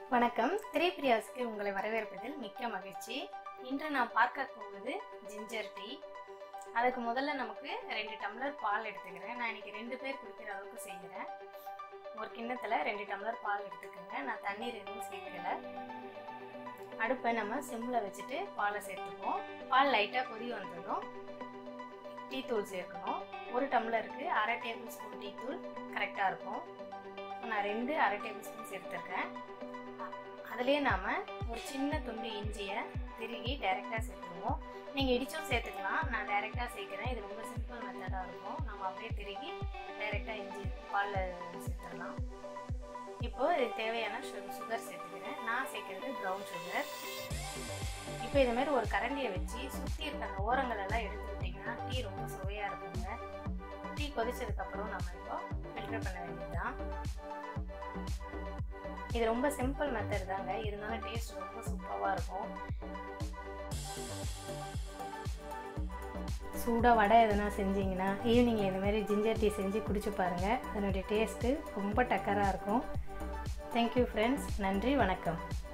வணக்கம் திரைப்பிரியாஸுக்கு உங்களை வரவேற்பதில் மிக்க மகிழ்ச்சி இன்று நான் பார்க்க போவது ஜிஞ்சர் டீ அதுக்கு முதல்ல நமக்கு ரெண்டு டம்ளர் பால் எடுத்துக்கிறேன் நான் இன்னைக்கு ரெண்டு பேர் குடிக்கிற அளவுக்கு செய்கிறேன் ஒரு கிண்ணத்தில் ரெண்டு டம்ளர் பால் எடுத்துக்கோங்க நான் தண்ணீர் எதுவும் சேர்க்கல அடுப்பை நம்ம சிம்மில் வச்சுட்டு பாலை சேர்த்துப்போம் பால் லைட்டாக கொதி வந்ததும் டீ தூள் சேர்க்கணும் ஒரு டம்ளருக்கு அரை டேபிள் ஸ்பூன் டீ தூள் கரெக்டாக இருக்கும் நான் ரெண்டு அரை டேபிள் ஸ்பூன் சேர்த்துருக்கேன் அதுலேயே நாம் ஒரு சின்ன துண்டு இஞ்சியை திருகி டைரெக்டாக சேர்த்துருவோம் நீங்கள் இடிச்சும் சேர்த்துக்கலாம் நான் டைரெக்டாக சேர்க்குறேன் இது ரொம்ப சிம்பிள் மெத்தடாக இருக்கும் நம்ம அப்படியே திருகி டைரெக்டாக இஞ்சி பாலில் சேர்த்துடலாம் இப்போ இதுக்கு தேவையான சு சுகர் சேர்த்துக்கிறேன் நான் சேர்க்குறது ப்ரௌன் சுகர் இப்போ இதுமாரி ஒரு கரண்டியை வச்சு சுற்றி இருக்க அந்த ஓரங்கள் எல்லாம் எடுத்து விட்டிங்கன்னா டீ ரொம்ப சுவையாக இருக்குங்க டீ கொதிச்சதுக்கப்புறம் நம்ம இப்போ ஃபில்டர் பண்ண வேண்டியதுதான் இது ரொம்ப சிம்பிள் மெத்தட் தாங்க இருந்தாலும் டேஸ்ட் ரொம்ப சூப்பராக இருக்கும் சூடாக வடை எதனா செஞ்சீங்கன்னா ஈவினிங்கில் இந்த மாதிரி ஜிஞ்சர் டீ செஞ்சு குடிச்சு பாருங்கள் அதனுடைய டேஸ்ட்டு ரொம்ப டக்கராக இருக்கும் தேங்க்யூ ஃப்ரெண்ட்ஸ் நன்றி வணக்கம்